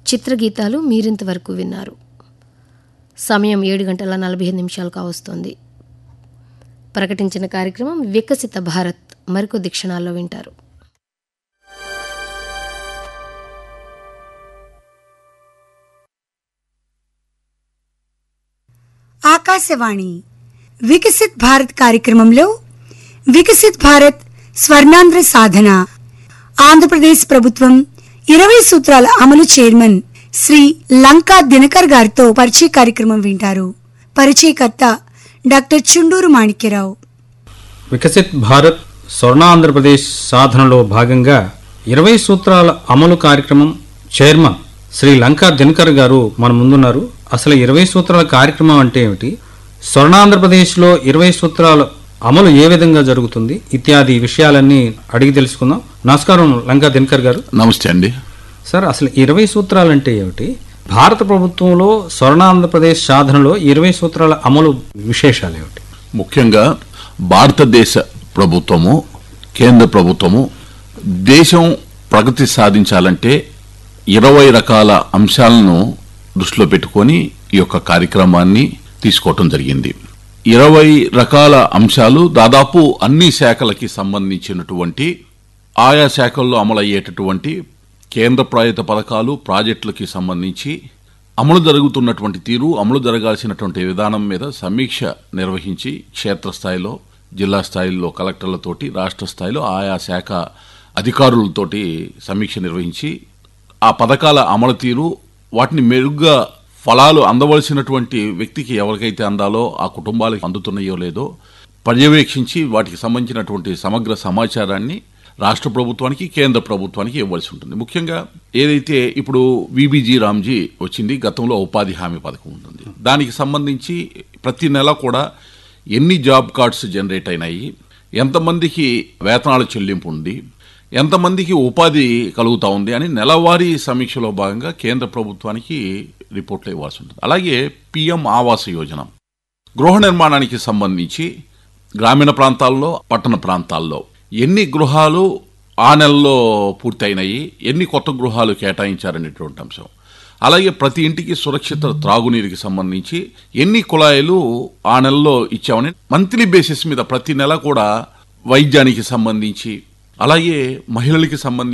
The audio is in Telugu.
చిత్రగీతాలు మీరింతవరకు విన్నారు సమయం ఏడు గంటల నలభై ఐదు నిమిషాలు కావస్తోంది ప్రకటించిన కార్యక్రమం వికసిత భారత్ మరికొద్ది క్షణాల్లో వింటారు ఆకాశవాణి వికసిత్ భారత్ కార్యక్రమంలో వికసిత్ భారత్ స్వర్ణాంధ్ర సాధన ఆంధ్రప్రదేశ్ ప్రభుత్వం ఇరవై సూత్రాల అమలు చైర్మన్ శ్రీ లంకా దినకర్ గారితో పరిచయ కార్యక్రమం వింటారు పరిచయకర్త డాక్టర్ చుండూరు మాణిక్యరావు వికసిత్ భారత్ స్వర్ణాంధ్రప్రదేశ్ సాధనలో భాగంగా ఇరవై సూత్రాల అమలు కార్యక్రమం చైర్మన్ శ్రీ లంకా దినకర్ గారు మన ముందున్నారు అసలు ఇరవై సూత్రాల కార్యక్రమం అంటే ఏమిటి స్వర్ణాంధ్రప్రదేశ్లో ఇరవై సూత్రాల అమలు ఏ విధంగా జరుగుతుంది ఇత్యాది విషయాలన్నీ అడిగి తెలుసుకుందాం నమస్కారం లంకా దినకర్ గారు నమస్తే అండి సార్ అసలు ఇరవై సూత్రాలు అంటే ఏమిటి భారత ప్రభుత్వంలో స్వర్ణాంధ్రప్రదేశ్ సాధనలో ఇరవై సూత్రాల అమలు విశేషాలు ఏమిటి ముఖ్యంగా భారతదేశ ప్రభుత్వము కేంద్ర ప్రభుత్వము దేశం ప్రగతి సాధించాలంటే ఇరవై రకాల అంశాలను దృష్టిలో పెట్టుకొని ఈ యొక్క కార్యక్రమాన్ని తీసుకోవటం జరిగింది ఇరవై రకాల అంశాలు దాదాపు అన్ని శాఖలకి సంబంధించినటువంటి ఆయా శాఖల్లో అమలయ్యేటటువంటి కేంద్ర ప్రాయుత పథకాలు ప్రాజెక్టులకి సంబంధించి అమలు జరుగుతున్నటువంటి తీరు అమలు జరగాల్సినటువంటి విధానం మీద సమీక్ష నిర్వహించి క్షేత్రస్థాయిలో జిల్లా స్థాయిలో కలెక్టర్లతోటి రాష్ట్ర స్థాయిలో ఆయా శాఖ అధికారులతోటి సమీక్ష నిర్వహించి ఆ పథకాల అమలు తీరు వాటిని మెరుగ్గా ఫలాలు అందవలసినటువంటి వ్యక్తికి ఎవరికైతే అందాలో ఆ కుటుంబాలకు అందుతున్నాయో లేదో పర్యవేక్షించి వాటికి సంబంధించినటువంటి సమగ్ర సమాచారాన్ని రాష్ట్ర ప్రభుత్వానికి కేంద్ర ప్రభుత్వానికి ఇవ్వాల్సి ఉంటుంది ముఖ్యంగా ఏదైతే ఇప్పుడు విబిజీ రామ్జీ వచ్చింది గతంలో ఉపాధి హామీ పథకం ఉంటుంది దానికి సంబంధించి ప్రతి నెల కూడా ఎన్ని జాబ్ కార్డ్స్ జనరేట్ అయినాయి ఎంతమందికి వేతనాల చెల్లింపు ఉంది ఎంతమందికి ఉపాధి కలుగుతా ఉంది అని నెలవారీ సమీక్షలో భాగంగా కేంద్ర ప్రభుత్వానికి రిపోర్ట్లు ఇవ్వాల్సి ఉంటుంది అలాగే పిఎం ఆవాస యోజన గృహ నిర్మాణానికి సంబంధించి గ్రామీణ ప్రాంతాల్లో పట్టణ ప్రాంతాల్లో ఎన్ని గృహాలు ఆ నెలలో పూర్తయినాయి ఎన్ని కొత్త గృహాలు కేటాయించారనేటువంటి అంశం అలాగే ప్రతి ఇంటికి సురక్షిత త్రాగునీరుకి సంబంధించి ఎన్ని కుళాయిలు ఆ నెలలో ఇచ్చామని మంత్లీ బేసిస్ మీద ప్రతి నెల కూడా వైద్యానికి సంబంధించి అలాగే మహిళలకి సంబంధించి